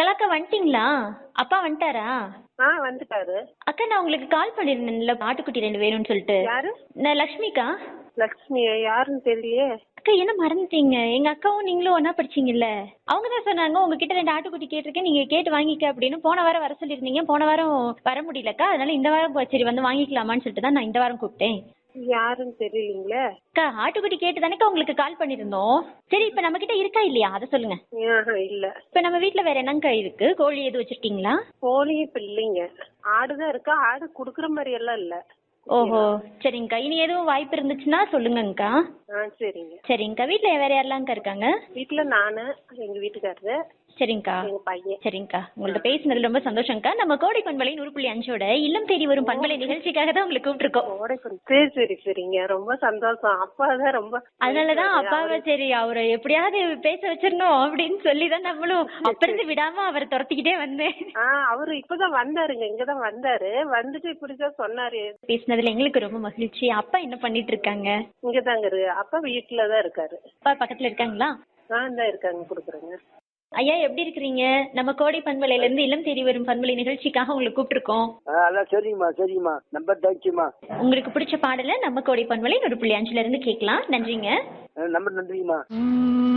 கலாக்கா வந்துட்டீங்களா அப்பா வந்துட்டாரா ஆ வந்துட்டாரு அக்கா நான் உங்களுக்கு கால் பண்ணியிருந்தேன்ல ஆட்டுக்குட்டி ரெண்டு வேணும்னு சொல்லிட்டு யாரு நான் லக்ஷ்மிக்கா லக்ஷ்மியா யாருன்னு தெரியலையே அக்கா என்ன மறந்துட்டீங்க எங்க அக்காவும் நீங்களும் ஒண்ணா படிச்சீங்கல்ல அவங்க தான் சொன்னாங்க உங்ககிட்ட ரெண்டு ஆட்டுக்குட்டி கேட்டிருக்கேன் நீங்க கேட்டு வாங்கிக்க அப்படின்னு போன வாரம் வர சொல்லியிருந்தீங்க போன வாரம் வர முடியலக்கா அதனால இந்த வாரம் போ- சரி வந்து வாங்கிக்கலாமான்னு சொல்லிட்டு தான் நான் இந்த வாரம் கூப்பிட்டேன் யாருன்னு தெரியலீங்களே அக்கா ஆட்டுக்குட்டி கேட்டு தானேக்கா உங்களுக்கு கால் பண்ணியிருந்தோம் சரி இப்போ நம்ம கிட்ட இருக்கா இல்லையா அதை சொல்லுங்க ஆஹா இல்ல இப்போ நம்ம வீட்டில் வேற என்னங்கக்கா இருக்கு கோழி எதுவும் வச்சிருக்கீங்களா கோழி இப்ப இல்லைங்க ஆடுதான் இருக்கா ஆடு குடுக்குற மாதிரி எல்லாம் இல்ல ஓஹோ சரிங்கக்கா இனி எதுவும் வாய்ப்பு இருந்துச்சுன்னா சொல்லுங்கங்கக்கா ஆ சரிங்க சரிங்கக்கா வீட்டில் வேற யாரெல்லாம்க்கா இருக்காங்க வீட்டுல நானு எங்க வீட்டுக்காரரு சரிங்கக்கா எங்க பையன் சரிங்கக்கா உங்கள்ட்ட பேசினதுல ரொம்ப சந்தோஷம்க்கா நம்ம கோடை பண்பலை நூறு புள்ளி அஞ்சோட இல்லம் தேடி வரும் பண்பலை நிகழ்ச்சிக்காக தான் உங்களை கூப்பிட்டுருக்கோம் கோடை கொஞ்சம் சரி சரி சரிங்க ரொம்ப சந்தோஷம் அப்பா தான் ரொம்ப அதனாலதான் அப்பாவை சரி அவரை எப்படியாவது பேச வச்சிடணும் அப்படின்னு சொல்லி தான் நம்மளும் அப்பிருந்து விடாம அவரை துரத்திக்கிட்டே வந்தேன் ஆ அவரு இப்பதான் வந்தாருங்க இங்கதான் வந்தாரு வந்துட்டு இப்படிதான் சொன்னாரு பேசினதுல எங்களுக்கு ரொம்ப மகிழ்ச்சி அப்பா என்ன பண்ணிட்டு இருக்காங்க இங்கதாங்க இரு அப்பா வீட்டுலதான் இருக்காரு அப்பா பக்கத்துல இருக்காங்களா ஆ தான் இருக்காங்க குடுக்குறேங்க ஐயா எப்படி இருக்கிறீங்க நம்ம கோடை பண்பலையில இருந்து இல்லம் தேடி வரும் பண்பலை நிகழ்ச்சிக்காக உங்களை கூப்பிட்டுருக்கோம் ஆ அதான் சரிங்கம்மா சரிங்கம்மா நம்பர் தேங்க்யூம்மா உங்களுக்கு பிடிச்ச பாடலை நம்ம கோடை பண்பலை நூறு புள்ளி அஞ்சுல இருந்து கேட்கலாம் நன்றிங்க நம்பர் நன்றிங்கம்மா